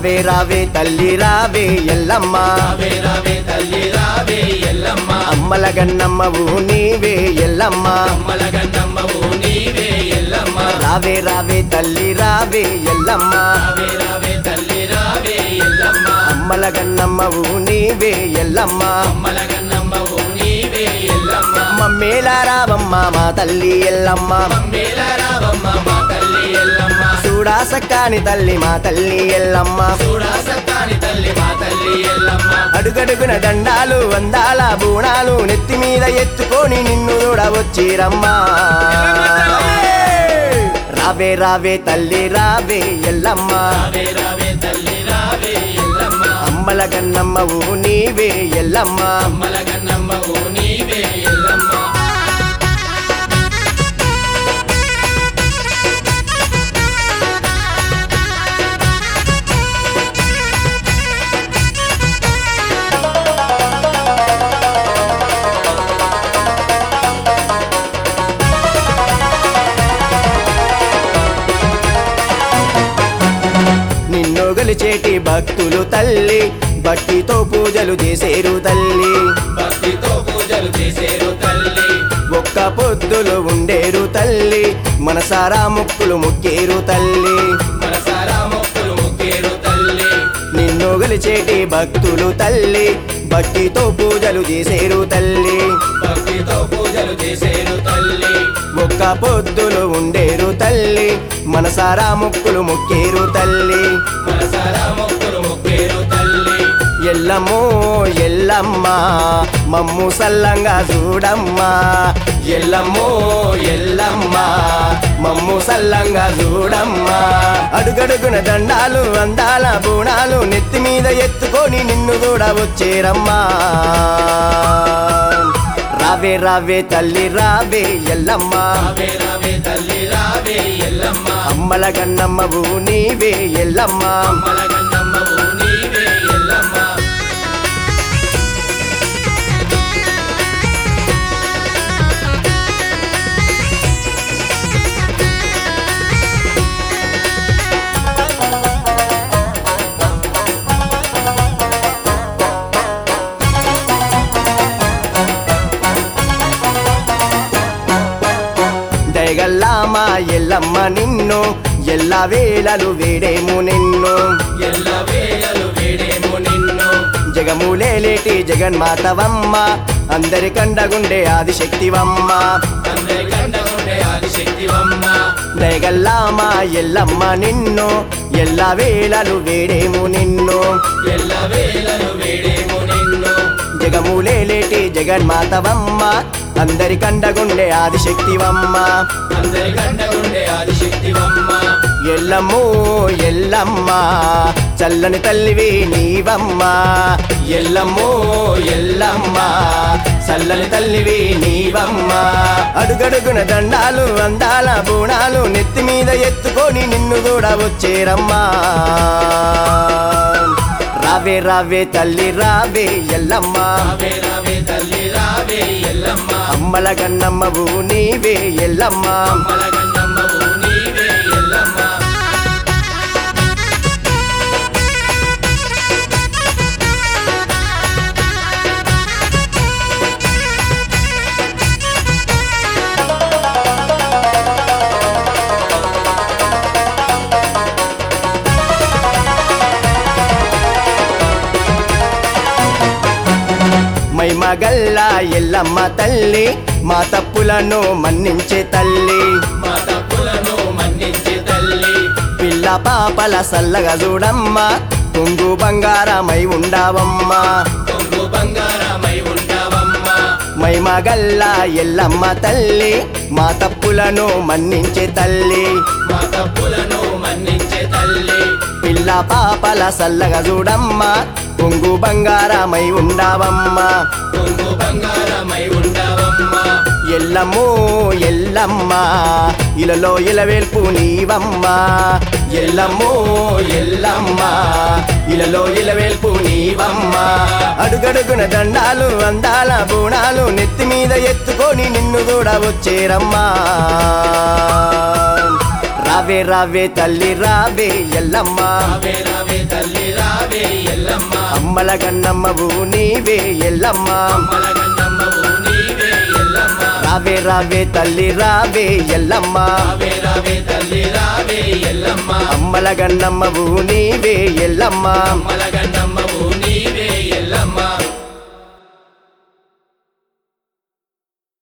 రావే రావే తల్లి రావే ఎల్లమ్మ రావే రావే తల్లి రావే ఎల్లమ్మ అమ్మల గన్నమ్మవు నీవే ఎల్లమ్మ అమ్మల గన్నమ్మవు నీవే ఎల్లమ్మ రావే రావే తల్లి రావే ఎల్లమ్మ రావే రావే తల్లి రావే ఎల్లమ్మ అమ్మల గన్నమ్మవు నీవే ఎల్లమ్మ అమ్మల గన్నమ్మవు నీవే ఎల్లమ్మ మమ్మేలా రావమ్మ మా తల్లి ఎల్లమ్మ మేల రావమ్మ మా తల్లి ఎల్లమ్మ చూడా సక్కాని తల్లి మా తల్లి ఎల్లమ్మ చూడా సత్తాని తల్లి మా తల్లి ఎల్లమ్మ అడుగడుగున దండాలు వందాల బూణాలు నెత్తి మీద ఎత్తుకొని నిన్ను చూడవచ్చిరమ్మా రావే రావే తల్లి రావే ఎల్లమ్మ రావే రావే తల్లి రావే ఎల్లమ్మ అమ్మల గన్నమ్మవు నీవే ఎల్లమ్మ అమ్మల గన్నమ్మవు నీవే ఎల్లమ్మ నిన్ను గలిచేటి భక్తులు తల్లి భక్తితో పూజలు చేసేరు తల్లి భక్తితో పూజలు చేసేరు తల్లి ఒక్క పొద్దులు ఉండేరు తల్లి మనసారా ముక్కులు ముక్కేరు తల్లి మనసారా మొక్కులు ముక్కేరు తల్లి నిన్ను గలిచేటి భక్తులు తల్లి భక్తితో పూజలు చేసేరు తల్లి భక్తితో పూజలు చేసేరు తల్లి ఒక్క పొద్దులు ఉండేరు తల్లి మనసారా ముక్కులు ముక్కేరు తల్లి మనసారా మొక్కులు ముక్కేరు తల్లి ఎల్లమ్మో ఎల్లమ్మ మమ్ము సల్లంగా చూడమ్మా ఎల్లమ్మో ఎల్లమ్మ మమ్ము సల్లంగా చూడమ్మా అడుగడుగున దండాలు అందాల బూణాలు నెత్తి మీద ఎత్తుకొని నిన్ను కూడా వచ్చేరమ్మా రావే రావే తల్లి రావే ఎల్లమ్మ రావే రావే తల్లి రావే ఎల్లమ్మ అమ్మల గన్నమ్మవు నీవే ఎల్లమ్మ అమ్మల గన్నమ్మవు నీవే ఎల్లమ్మ దయగల్లామా ఎల్లమ్మ నిన్ను ఎల్ల వేళలు వేడేము నిన్ను ఎల్ల వేళలు వేడేము నిన్ను జగములేలేటి జగన్మాతవమ్మ అందరి కండగుండే ఆదిశక్తివమ్మ అందరి కండగుండే ఆదిశక్తివమ్మ దయగల్లామా ఎల్లమ్మ నిన్ను ఎల్ల వేళలు వేడేము నిన్ను ఎల్ల వేళలు వేడేము నిన్ను జగములేలేటి జగన్మాతవమ్మ అందరి కండగుండే ఆదిశక్తివమ్మ అందరి కండగుండే ఆదిశక్తివమ్మ ఎల్లమ్మో ఎల్లమ్మ చల్లని తల్లివి నీవమ్మ ఎల్లమ్మో ఎల్లమ్మ చల్లని తల్లివి నీవమ్మ అడుగడుగున దండాలు అందాల బూణాలు నెత్తి మీద ఎత్తుకొని నిన్ను కూడా వచ్చేరమ్మా రావే రావే తల్లి రావే ఎల్లమ్మ రావే రావే తల్లి రావే ఎల్లమ్మ అమ్మల గన్నమ్మవు నీవే ఎల్లమ్మ అమ్మల గన్నమ్మవు నీవే ఎల్లమ్మ మై మగల్ల ఎల్లమ్మ తల్లి మా తప్పులను మన్నించే తల్లి మా తప్పులను మన్నించే తల్లి పిల్ల పాపల సల్లగా చూడమ్మ కొంగు బంగారమై ఉండావమ్మ కొంగు బంగారమై ఉంటావమ్మ మై మగల్ల ఎల్లమ్మ తల్లి మా తప్పులను మన్నించే తల్లి మా తప్పులను మన్నించే తల్లి పిల్ల పాపల సల్లగా చూడమ్మ కొంగు బంగారమై ఉండావమ్మ కొంగు బంగారమై ఉంటావమ్మ ఎల్లమ్మో ఎల్లమ్మ ఇలలో ఇలవేల్పు నీవమ్మ ఎల్లమ్మో ఎల్లమ్మ ఇలలో ఇలవేల్పు నీవమ్మ అడుగడుగున దండాలు అందాల బూణాలు నెత్తి మీద ఎత్తుకొని నిన్ను కూడా వచ్చేరమ్మా రావే రావే తల్లి రావే ఎల్లమ్మ రావే రావే తల్లి రావే ఎల్లమ్మ అమ్మల గన్నమ్మవు నీవే ఎల్లమ్మ మలగన్నమ్మవు నీవే ఎల్లమ్మ రావే రావే తల్లి రావే ఎల్లమ్మ రావే రావే తల్లి రావే ఎల్లమ్మ అమ్మల గన్నమ్మవు నీవే ఎల్లమ్మ మలగన్నమ్మ